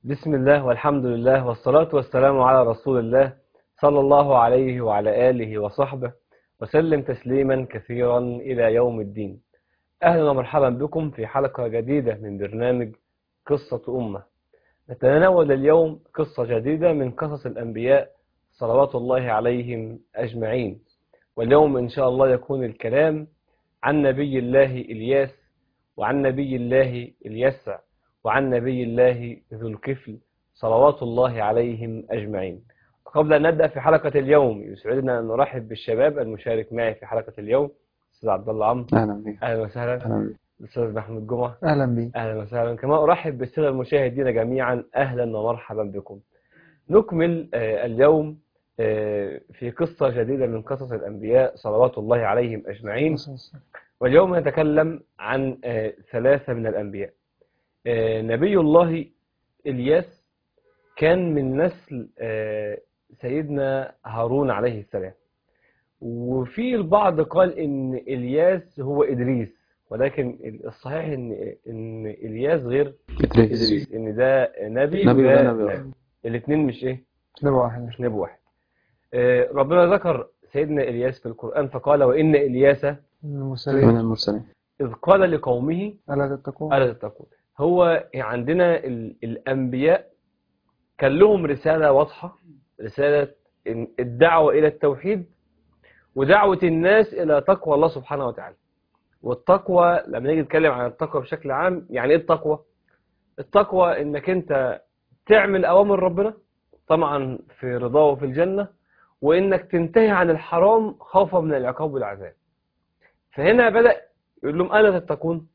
بسم الله والحمد لله والصلاة والسلام على رسول الله صلى الله عليه وعلى آله وصحبه وسلم تسليما كثيرا إلى يوم الدين أهلا ومرحبا بكم في حلقة جديدة من برنامج قصة أمة نتناول اليوم قصة جديدة من قصص الأنبياء صلوات الله عليهم أجمعين واليوم إن شاء الله يكون الكلام عن نبي الله إلياس وعن نبي الله اليسع وعن نبي الله ذو الكفل صلوات الله عليهم أجمعين قبل أن نبدأ في حلقة اليوم يسعدنا أن نرحب بالشباب المشارك معي في حلقة اليوم أستاذ عبد الله عمرو اهلا بيك أهلا وسهلا اهلا بيك الأستاذ محمود جمعة اهلا بيك أهلا وسهلا كما أرحب بالسادة المشاهدين جميعا أهلا ومرحبا بكم نكمل آه، اليوم آه، في قصة جديدة من قصص الأنبياء صلوات الله عليهم أجمعين واليوم نتكلم عن آه، ثلاثة من الأنبياء آه، نبي الله إلياس كان من نسل آه، سيدنا هارون عليه السلام وفي البعض قال إن إلياس هو إدريس ولكن الصحيح إن إن إلياس غير ادريس إدريس إن ده نبي نبي وده وده نبي. الاثنين مش إيه نبقى واحد مش نبي واحد آه، ربنا ذكر سيدنا إلياس في القرآن فقال وإن إلياس من المرسلين المرسلين إذ قال لقومه ألا تتقون ألا تتقون هو عندنا ال- الأنبياء كان لهم رسالة واضحة رسالة إن- الدعوة إلى التوحيد ودعوة الناس إلى تقوى الله سبحانه وتعالى والتقوى لما نيجي نتكلم عن التقوى بشكل عام يعني إيه التقوى؟ التقوى إنك أنت تعمل أوامر ربنا طبعا في رضاه وفي الجنة وإنك تنتهي عن الحرام خوفا من العقاب والعذاب فهنا بدأ يقول لهم ألا تتقون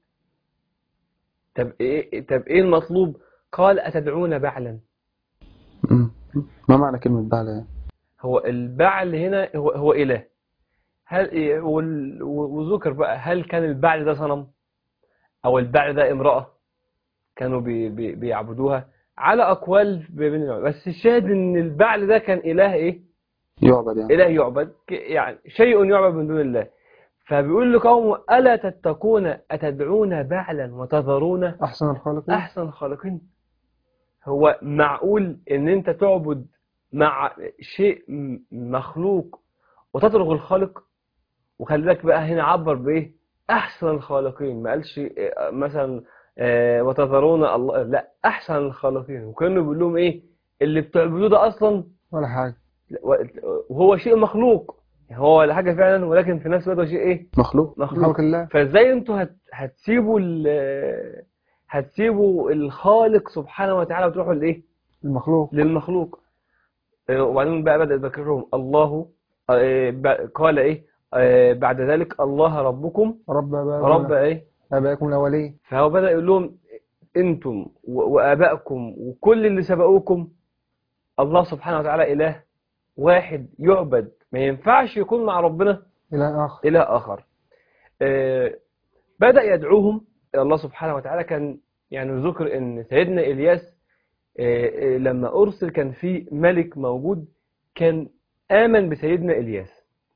طب إيه طب إيه المطلوب؟ قال أتدعون بعلا مم. ما معنى كلمة بعل يعني؟ هو البعل هنا هو, هو إله هل إيه- وال- وذكر بقى هل كان البعل ده صنم أو البعل ده امرأة كانوا بي بي بيعبدوها على أقوال بين العلماء بس الشاهد إن البعل ده كان إله إيه يعبد يعني إله يعبد ك- يعني شيء يعبد من دون الله فبيقول لقومه ألا تتقون أتدعون بعلا وتذرون أحسن الخالقين احسن الخالقين هو معقول ان انت تعبد مع شيء م- مخلوق وتترك الخالق وخلي بالك بقى هنا عبر بايه احسن الخالقين ما قالش إيه، مثلا آه، وتذرون الله لا احسن الخالقين وكانوا بيقول لهم ايه اللي بتعبدوه ده اصلا ولا حاجة وهو شيء مخلوق هو ولا حاجه فعلا ولكن في نفس الوقت هو شيء ايه مخلوق مخلوق خلق الله فازاي انتوا هت... هتسيبوا ال... هتسيبوا الخالق سبحانه وتعالى وتروحوا لايه المخلوق للمخلوق آه، وبعدين بقى بدأ يذكرهم الله آه، ب- قال ايه آه، بعد ذلك الله ربكم رب آبائكم رب ايه آبائكم الأولين فهو بدأ يقول لهم انتم و- وآبائكم وكل اللي سبقوكم الله سبحانه وتعالى إله واحد يعبد ما ينفعش يكون مع ربنا إله آخر إله آخر آه، بدأ يدعوهم إلى الله سبحانه وتعالى كان يعني ذكر إن سيدنا إلياس آه، آه، لما أرسل كان في ملك موجود كان آمن بسيدنا إلياس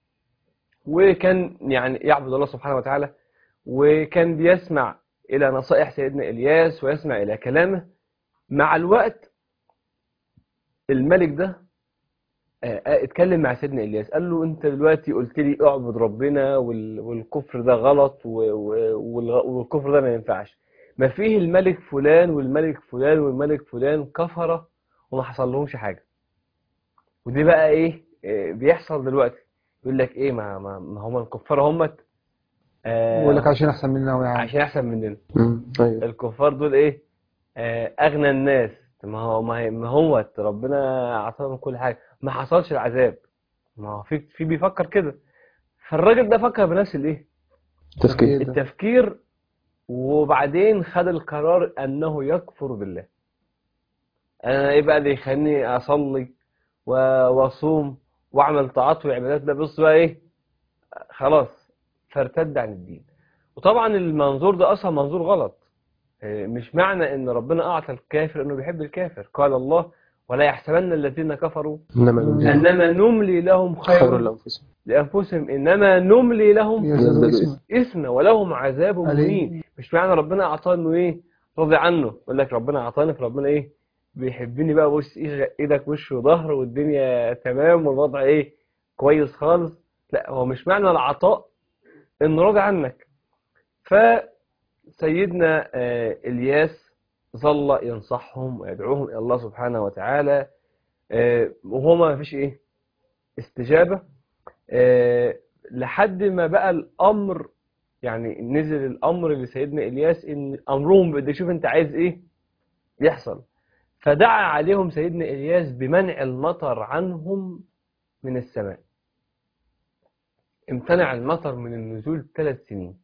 وكان يعني يعبد الله سبحانه وتعالى وكان بيسمع إلى نصائح سيدنا إلياس ويسمع إلى كلامه مع الوقت الملك ده آه، آه، اتكلم مع سيدنا إلياس قال له أنت دلوقتي قلت لي اعبد ربنا وال- والكفر ده غلط و- و- والغ- والكفر ده ما ينفعش ما فيه الملك فلان والملك فلان والملك فلان كفرة وما حصل لهمش حاجة ودي بقى إيه آه، بيحصل دلوقتي يقول لك إيه ما ما ما هم الكفار همت آه، بيقول لك عايشين أحسن مننا ويا عم عشان أحسن مننا مم. طيب الكفار دول ايه آه، اغنى الناس ما هو ما هي- ما هو ربنا عطاهم كل حاجه ما حصلش العذاب ما هو في في بيفكر كده فالراجل ده فكر بنفس الايه تفكير ده. التفكير وبعدين خد القرار انه يكفر بالله انا ايه بقى اللي يخليني اصلي و- واصوم واعمل طاعات وعبادات ده بص بقى ايه خلاص فارتد عن الدين وطبعا المنظور ده اصلا منظور غلط إيه، مش معنى ان ربنا اعطى الكافر انه بيحب الكافر قال الله ولا يحسبن الذين كفروا إنما نملي انما نملي لهم خير خير لأنفسهم لانفسهم انما نملي لهم يزدادوا يزدادوا اسما اسم ولهم عذاب أليم. مهين مش معنى ربنا اعطاه انه ايه راضي عنه يقول لك ربنا اعطاني فربنا ايه بيحبني بقى بص إيش- ايدك وش وظهر والدنيا تمام والوضع ايه كويس خالص لا هو مش معنى العطاء انه راضي عنك فسيدنا آه، الياس ظل ينصحهم ويدعوهم الى الله سبحانه وتعالى آه، وهو ما فيش ايه استجابة آه، لحد ما بقى الامر يعني نزل الامر لسيدنا الياس ان امرهم بده يشوف انت عايز ايه يحصل فدعا عليهم سيدنا الياس بمنع المطر عنهم من السماء امتنع المطر من النزول ثلاث سنين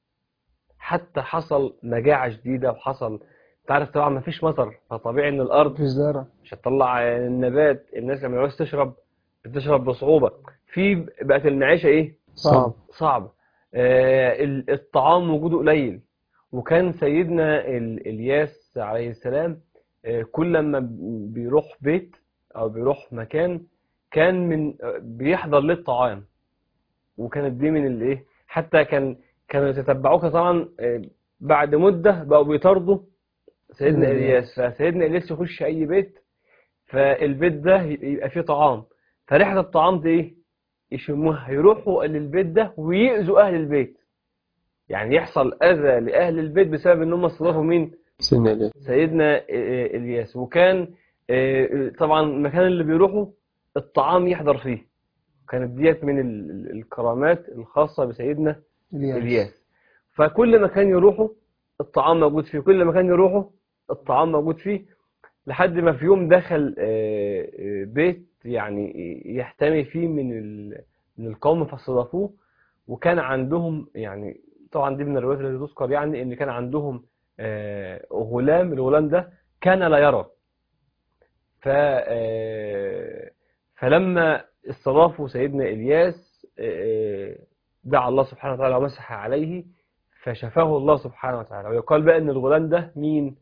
حتى حصل مجاعة شديدة وحصل تعرف طبعا ما فيش مطر فطبيعي ان الارض مفيش زرع مش هتطلع النبات الناس لما يعوز تشرب بتشرب بصعوبة في بقت المعيشة ايه صعب صعب آه، ال- الطعام وجوده قليل وكان سيدنا ال- الياس عليه السلام آه، كل لما ب- بيروح بيت او بيروح مكان كان من آه، بيحضر للطعام وكانت دي من الايه حتى كان كانوا يتتبعوك طبعا آه، بعد مدة بقوا بيطاردوا سيدنا سيدنا الياس فسيدنا الياس يخش اي بيت فالبيت ده يبقى فيه طعام فريحة الطعام دي ايه يشموها يروحوا للبيت ده ويأذوا أهل البيت يعني يحصل أذى لأهل البيت بسبب إن هم استضافوا مين سيدنا إلياس سيدنا آه، إلياس وكان آه، طبعا المكان اللي بيروحوا الطعام يحضر فيه كانت ديت من ال- ال- الكرامات الخاصة بسيدنا الياس إلياس فكل مكان يروحوا الطعام موجود فيه كل مكان يروحوا الطعام موجود فيه لحد ما في يوم دخل آه، آه، بيت يعني يحتمي فيه من ال- من القوم فاستضافوه وكان عندهم يعني طبعا دي من الروايات اللي تذكر يعني ان كان عندهم آه، غلام الغلام ده كان لا يرى ف آه، فلما استضافوا سيدنا الياس آه، دعا الله سبحانه وتعالى ومسح عليه فشفاه الله سبحانه وتعالى ويقال بقى ان الغلام ده مين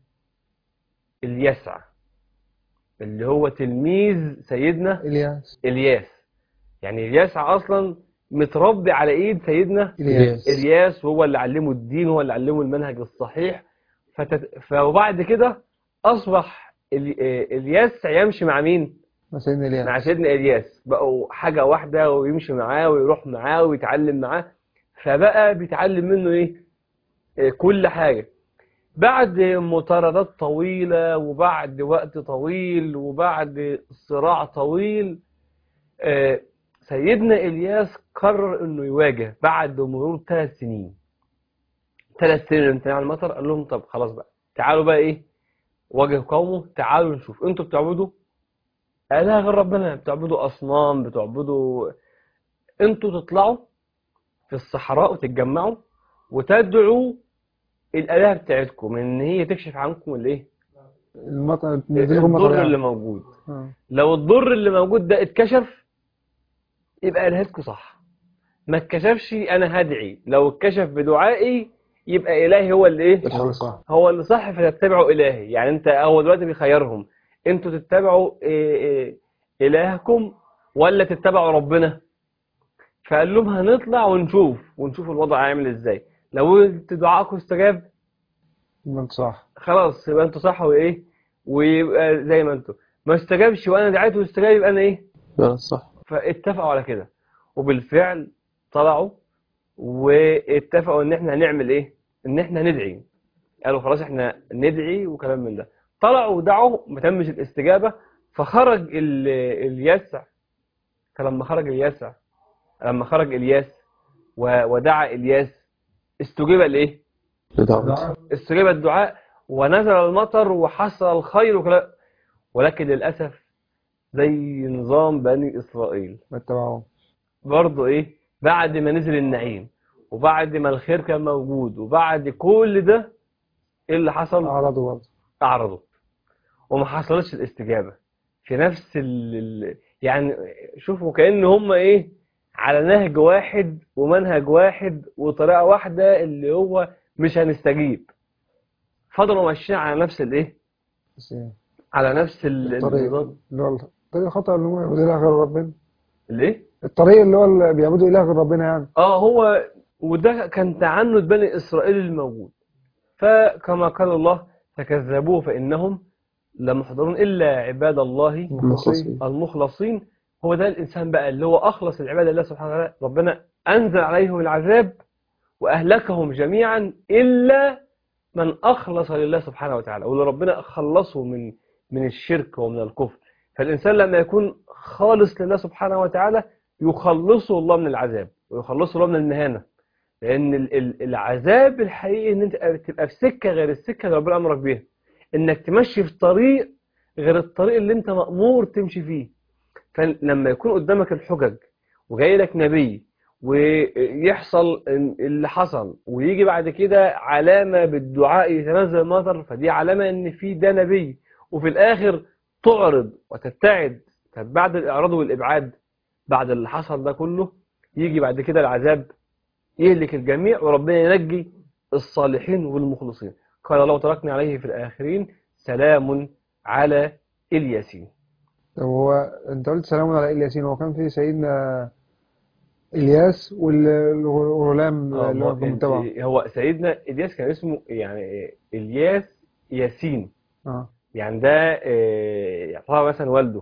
اليسع اللي هو تلميذ سيدنا الياس الياس يعني اليسع اصلا متربي على ايد سيدنا الياس الياس وهو اللي علمه الدين وهو اللي علمه المنهج الصحيح فتت... فبعد كده اصبح ال... آه، الياس يمشي مع مين مع سيدنا الياس مع سيدنا الياس بقوا حاجه واحده ويمشي معاه ويروح معاه ويتعلم معاه فبقى بيتعلم منه ايه آه، كل حاجه بعد مطاردات طويله وبعد وقت طويل وبعد صراع طويل آه، سيدنا الياس قرر انه يواجه بعد مرور ثلاث سنين ثلاث سنين امتناع عن المطر قال لهم طب خلاص بقى تعالوا بقى ايه واجه قومه تعالوا نشوف انتوا بتعبدوا آلهة غير ربنا بتعبدوا أصنام بتعبدوا انتوا تطلعوا في الصحراء وتتجمعوا وتدعوا الآلهة بتاعتكم ان هي تكشف عنكم الايه المطر نزلكم مطر الضر يعني. اللي موجود آه. لو الضر اللي موجود ده اتكشف يبقى إلهتكم صح ما اتكشفش انا هدعي لو اتكشف بدعائي يبقى إلهي هو اللي ايه هو صح هو اللي صح فتتبعوا إلهي يعني انت هو دلوقتي بيخيرهم انتوا تتبعوا إيه إيه إلهكم ولا تتبعوا ربنا فقال لهم هنطلع ونشوف ونشوف الوضع عامل ازاي لو انت دعائكم استجاب يبقى انت صح خلاص يبقى انتوا صح وايه ويبقى زي ما انتوا ما استجابش وانا دعيت واستجاب يبقى انا ايه يبقى صح فاتفقوا على كده وبالفعل طلعوا واتفقوا ان احنا هنعمل ايه ان احنا ندعي قالوا خلاص احنا ندعي وكلام من ده طلعوا ودعوا ما تمش الاستجابة فخرج ال- اليسع فلما خرج اليسع لما خرج الياس و- ودعا الياس استجيب الايه لدعوة استجاب الدعاء ونزل المطر وحصل الخير وكلا ولكن للأسف زي نظام بني إسرائيل ما اتبعوه برضه إيه بعد ما نزل النعيم وبعد ما الخير كان موجود وبعد كل ده إيه اللي حصل أعرضوا برضه أعرضوا وما حصلتش الاستجابة في نفس ال... ال- يعني شوفوا كأن هم إيه على نهج واحد ومنهج واحد وطريقة واحدة اللي هو مش هنستجيب فضلوا ماشيين على نفس الايه بس إيه؟ على نفس ال- الطريق النظام اللي هو الطريق الخطأ اللي هو يعبدوا إله غير ربنا الايه الطريق اللي هو اللي بيعبدوا إله غير ربنا يعني اه هو وده كان تعنت بني اسرائيل الموجود فكما قال الله فكذبوه فانهم لا محضرون إلا عباد الله مخلصين المخلصين هو ده الإنسان بقى اللي هو أخلص العبادة لله سبحانه وتعالى ربنا أنزل عليهم العذاب وأهلكهم جميعا إلا من أخلص لله سبحانه وتعالى واللي ربنا خلصه من من الشرك ومن الكفر فالإنسان لما يكون خالص لله سبحانه وتعالى يخلصه الله من العذاب ويخلصه الله من المهانة لأن ال- ال- العذاب الحقيقي إن أنت تبقى في سكة غير السكة اللي ربنا أمرك بيها إنك تمشي في طريق غير الطريق اللي أنت مأمور تمشي فيه فلما يكون قدامك الحجج وجاي لك نبي ويحصل اللي حصل ويجي بعد كده علامة بالدعاء يتنزل المطر فدي علامة ان في ده نبي وفي الاخر تعرض وتبتعد طب بعد الاعراض والابعاد بعد اللي حصل ده كله يجي بعد كده العذاب يهلك الجميع وربنا ينجي الصالحين والمخلصين قال لو تركني عليه في الاخرين سلام على الياسين طب هو انت قلت سلام على الياسين هو كان في سيدنا الياس والغلام آه، اللي هو هو- كان تبعه هو سيدنا الياس كان اسمه يعني الياس ياسين اه يعني ده آه، يعتبر مثلا والده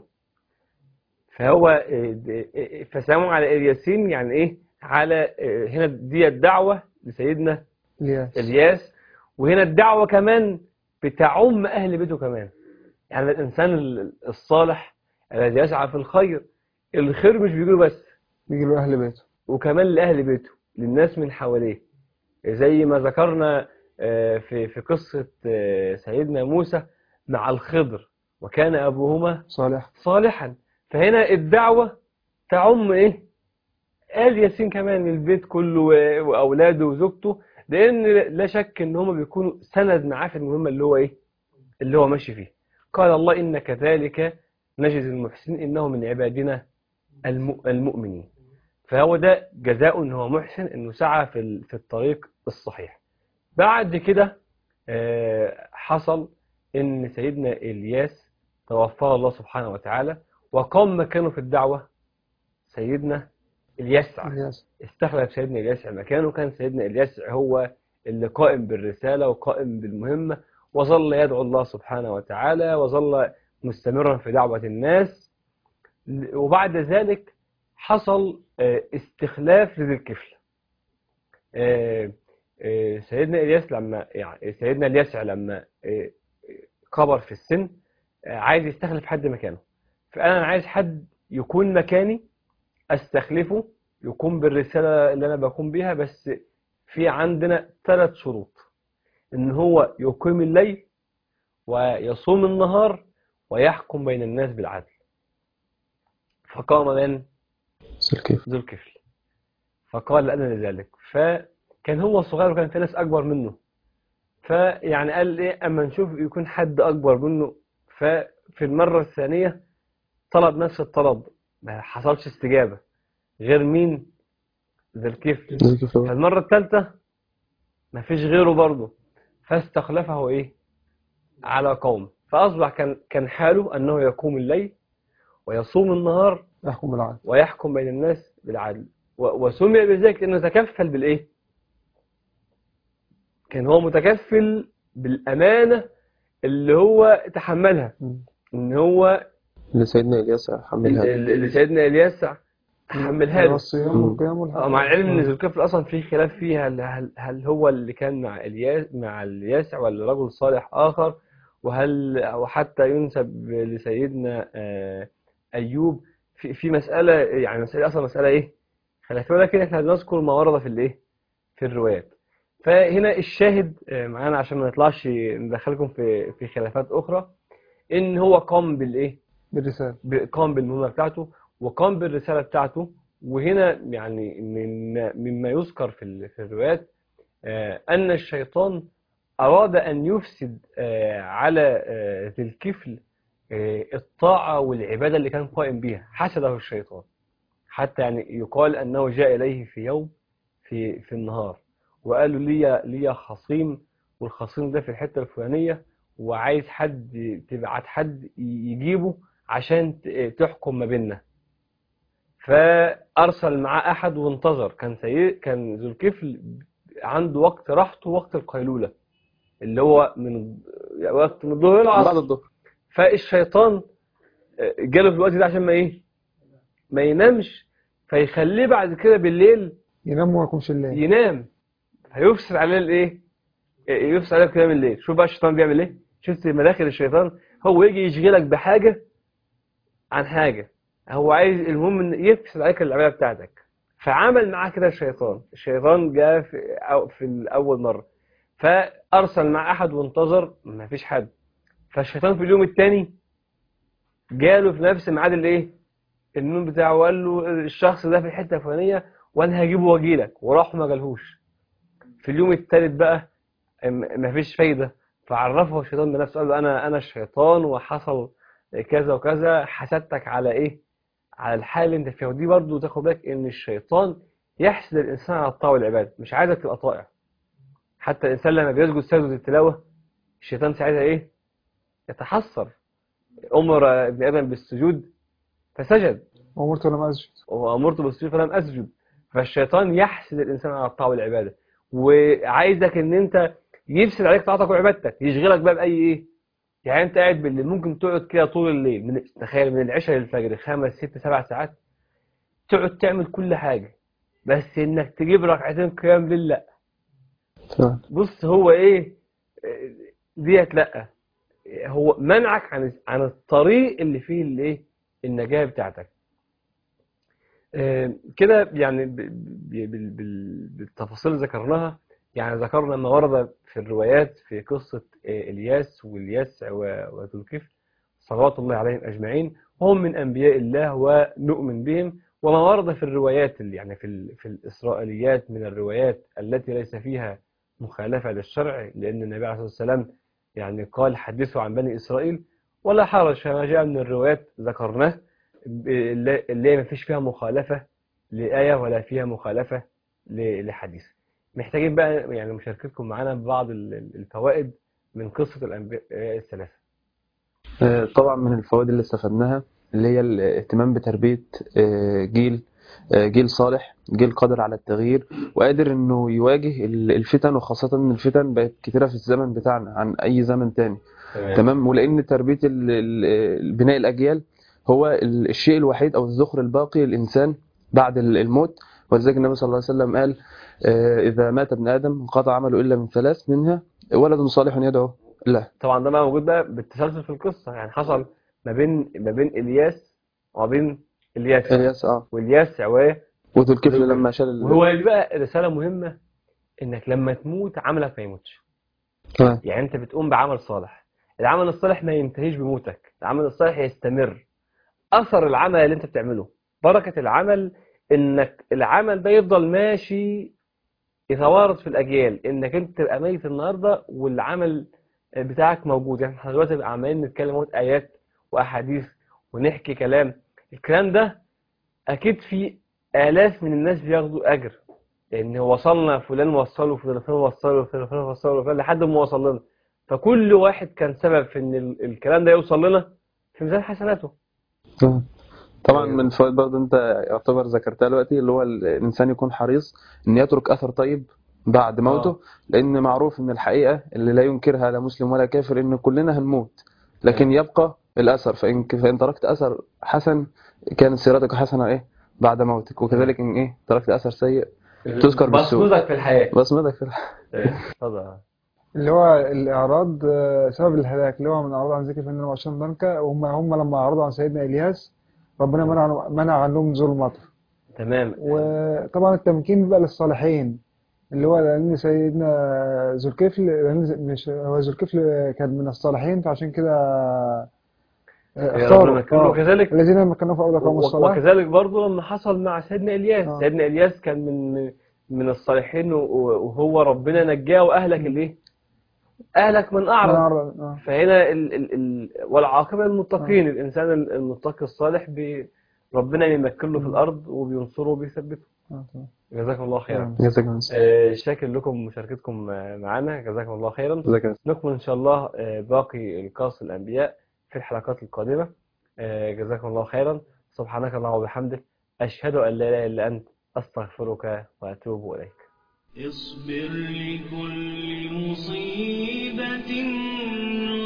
فهو آه، د- آه، فسلام على الياسين يعني ايه على آه، هنا دي الدعوة لسيدنا الياس الياس وهنا الدعوة كمان بتعم أهل بيته كمان يعني الإنسان ال- الصالح الذي يسعى في الخير الخير مش بيجيله بس بيجي له اهل بيته وكمان لأهل بيته للناس من حواليه زي ما ذكرنا آه، في في قصة آه، سيدنا موسى مع الخضر وكان أبوهما صالح صالحا فهنا الدعوة تعم إيه آل ياسين كمان البيت كله و- وأولاده وزوجته لأن لا شك إن هما بيكونوا سند معاه في المهمة اللي هو إيه اللي هو ماشي فيه قال الله إن كذلك نجزي المحسنين إنه من عبادنا الم- المؤمنين فهو ده جزاء ان هو محسن انه سعى في ال- في الطريق الصحيح بعد كده آه، حصل ان سيدنا الياس توفاه الله سبحانه وتعالى وقام مكانه في الدعوة سيدنا اليسع الياس استخلف سيدنا اليسع مكانه كان سيدنا اليسع هو اللي قائم بالرسالة وقائم بالمهمة وظل يدعو الله سبحانه وتعالى وظل مستمرا في دعوة الناس وبعد ذلك حصل آه، استخلاف لذي الكفل آه، آه، سيدنا الياس لما يعني سيدنا اليسع لما آه، كبر في السن آه، عايز يستخلف حد مكانه فأنا عايز حد يكون مكاني استخلفه يقوم بالرسالة اللي أنا بقوم بيها بس في عندنا ثلاث شروط إن هو يقيم الليل ويصوم النهار ويحكم بين الناس بالعدل فقام من سلكيف ذو الكفل فقال أنا لذلك فكان هو صغير وكان في ناس أكبر منه فيعني قال إيه أما نشوف يكون حد أكبر منه ففي المرة الثانية طلب نفس الطلب ما حصلش استجابة غير مين ذو الكفل سلكيف لو فالمرة الثالثة مفيش غيره برضه فاستخلفه إيه على قوم فأصبح كان كان حاله أنه يقوم الليل ويصوم النهار يحكم بالعدل ويحكم بين الناس بالعدل و- وسمي بذلك لأنه تكفل بالإيه؟ كان هو متكفل بالأمانة اللي هو تحملها مم. إن هو اللي سيدنا إلياس حملها اللي اللي سيدنا إلياس حملها له الصيام مم. والقيام والحج آه، مع العلم ان ذو الكفل اصلا في خلاف فيها هل, هل, هل هو اللي كان مع الياس مع الياسع ولا رجل صالح اخر وهل وحتى ينسب لسيدنا آه، ايوب في في مساله يعني مساله اصلا مساله ايه خلافيه ولكن احنا بنذكر ما ورد في الايه في الروايات فهنا الشاهد آه، معانا عشان ما نطلعش ندخلكم في في خلافات اخرى ان هو قام بالايه بالرسالة ب- قام بالمهمة بتاعته وقام بالرسالة بتاعته وهنا يعني من مما يذكر في ال- في الروايات آه، أن الشيطان أراد أن يفسد آه، على آه، ذي الكفل آه، الطاعة والعبادة اللي كان قائم بها حسده الشيطان حتى يعني يقال أنه جاء إليه في يوم في في النهار وقالوا لي لي خصيم والخصيم ده في الحتة الفلانية وعايز حد تبعت حد يجيبه عشان ت- تحكم ما بيننا فأرسل معاه أحد وانتظر كان سي... كان ذو الكفل عنده وقت راحته وقت القيلولة اللي هو من وقت من الظهر بعد للعصر الظهر فالشيطان آه، جاله في الوقت ده عشان ما ايه ما ينامش فيخليه بعد كده بالليل ينام وما يقومش الليل ينام هيفسد عليه الايه يفسد عليه قيام الليل شوف بقى الشيطان بيعمل ايه شفت مداخل الشيطان هو يجي يشغلك بحاجه عن حاجه هو عايز المهم ان يفسد عليك العباده بتاعتك فعمل معاه كده الشيطان الشيطان جاء في أو في الاول مره فارسل مع احد وانتظر ما فيش حد فالشيطان في اليوم الثاني جاله في نفس ميعاد الايه النوم بتاعه وقال له الشخص ده في الحته الفلانيه وانا هجيبه واجيلك وراح ما جالهوش في اليوم الثالث بقى م- مفيش فايده فعرفه الشيطان بنفسه قال له انا انا الشيطان وحصل كذا وكذا حسدتك على ايه على الحال اللي انت فيها ودي برضو تاخد بالك ان الشيطان يحسد الانسان على الطاعه والعباده مش عايزك تبقى طائع حتى الانسان لما بيسجد سجده التلاوه الشيطان ساعتها ايه يتحسر امر ابن ادم بالسجود فسجد وأمرت لم أسجد وامرت بالسجود فلم اسجد فالشيطان يحسد الانسان على الطاعه والعباده وعايزك ان انت يفسد عليك طاعتك وعبادتك يشغلك بقى باي ايه يعني انت قاعد بالليل ممكن تقعد كده طول الليل من تخيل من العشاء للفجر خمس ست سبع ساعات تقعد تعمل كل حاجه بس انك تجيب ركعتين قيام ليل لا فعلا بص هو ايه آه، ديت لا هو منعك عن عن الطريق اللي فيه الايه النجاة بتاعتك آه، كده يعني ب- ب- بال- بال- بالتفاصيل اللي ذكرناها يعني ذكرنا ما ورد في الروايات في قصة آه، الياس واليسع و- وذو الكفل صلوات الله عليهم أجمعين هم من أنبياء الله ونؤمن بهم وما ورد في الروايات اللي يعني في ال- في الإسرائيليات من الروايات التي ليس فيها مخالفة للشرع لأن النبي عليه الصلاة والسلام يعني قال حدثوا عن بني إسرائيل ولا حرج فما جاء من الروايات ذكرناه ب- اللي اللي ما فيش فيها مخالفة لآية ولا فيها مخالفة ل- لحديث محتاجين بقى يعني مشاركتكم معنا ببعض ال- ال- الفوائد من قصة الأنبياء الثلاثة آه، طبعا من الفوائد اللي استفدناها اللي هي الاهتمام بتربية آه، جيل آه، جيل صالح جيل قادر على التغيير وقادر انه يواجه ال- الفتن وخاصة ان الفتن بقت كتيرة في الزمن بتاعنا عن اي زمن تاني تمام ولان تربية ال- ال- بناء الاجيال هو ال- الشيء الوحيد او الذخر الباقي للانسان بعد ال- الموت ولذلك النبي صلى الله عليه وسلم قال آه، اذا مات ابن ادم انقطع عمله الا من ثلاث منها ولد صالح يدعو له طبعا ده بقى موجود بقى بالتسلسل في القصة يعني حصل ما بين ما بين إلياس وما بين الياس الياس اه والياس و وذو الكفل لما شال ال- وهو دي بقى رسالة مهمة إنك لما تموت عملك ما يموتش تمام. يعني أنت بتقوم بعمل صالح العمل الصالح ما ينتهيش بموتك العمل الصالح يستمر أثر العمل اللي أنت بتعمله بركة العمل إنك العمل ده يفضل ماشي يتوارث في الأجيال إنك أنت تبقى ميت النهاردة والعمل بتاعك موجود يعني احنا دلوقتي بقى عمالين نتكلم اهوت آيات وأحاديث ونحكي كلام الكلام ده أكيد في آلاف من الناس بياخدوا أجر لأن وصلنا فلان وصله فلان وصله فلان وصله فلان لحد ما وصل لنا فكل واحد كان سبب في إن ال- الكلام ده يوصل لنا في ميزان حسناته تمام. طبعا من الفوائد برضه انت يعتبر ذكرتها دلوقتي اللي هو الانسان يكون حريص ان يترك اثر طيب بعد موته آه. لان معروف ان الحقيقه اللي لا ينكرها لا مسلم ولا كافر ان كلنا هنموت لكن يبقى الاثر فان فان تركت اثر حسن كانت سيرتك حسنه ايه بعد موتك وكذلك ان ايه تركت اثر سيء تذكر بالسوء. بصمتك في الحياة بصمتك في اتفضل اللي هو الإعراض آه، سبب الهلاك اللي هو من أعرض عن ذكر فإن وعشان ضنكا وهم هم لما أعرضوا عن سيدنا إلياس ربنا منع منع عنهم نزول المطر تمام وطبعا التمكين بقى للصالحين اللي هو لأن سيدنا ذو الكفل لأن مش هو ذو الكفل كان من الصالحين فعشان كده آه، يا اختاروا ربنا يكرمه. آه. وكذلك الذين مكنوا في أولى قوم الصلاة وكذلك برضه لما حصل مع سيدنا إلياس آه. سيدنا إلياس كان من من الصالحين و- وهو ربنا نجاه وأهلك الإيه؟ أهلك من من أعرض أعرض آه. فهنا ال ال ال والعاقبة للمتقين الإنسان المتقي الصالح بي ربنا يمكن له في الأرض وبينصره وبيثبته آه، تمام. جزاكم الله خيرا نعم. جزاك الله خير. آه، شاكر لكم مشاركتكم آه، معنا جزاكم الله خيرا جزاك الله نكمل إن شاء الله آه، باقي القصص الأنبياء في الحلقات القادمة آه، جزاكم الله خيرا سبحانك اللهم وبحمدك أشهد أن لا إله إلا أنت أستغفرك وأتوب إليك اصبر لكل مصيبة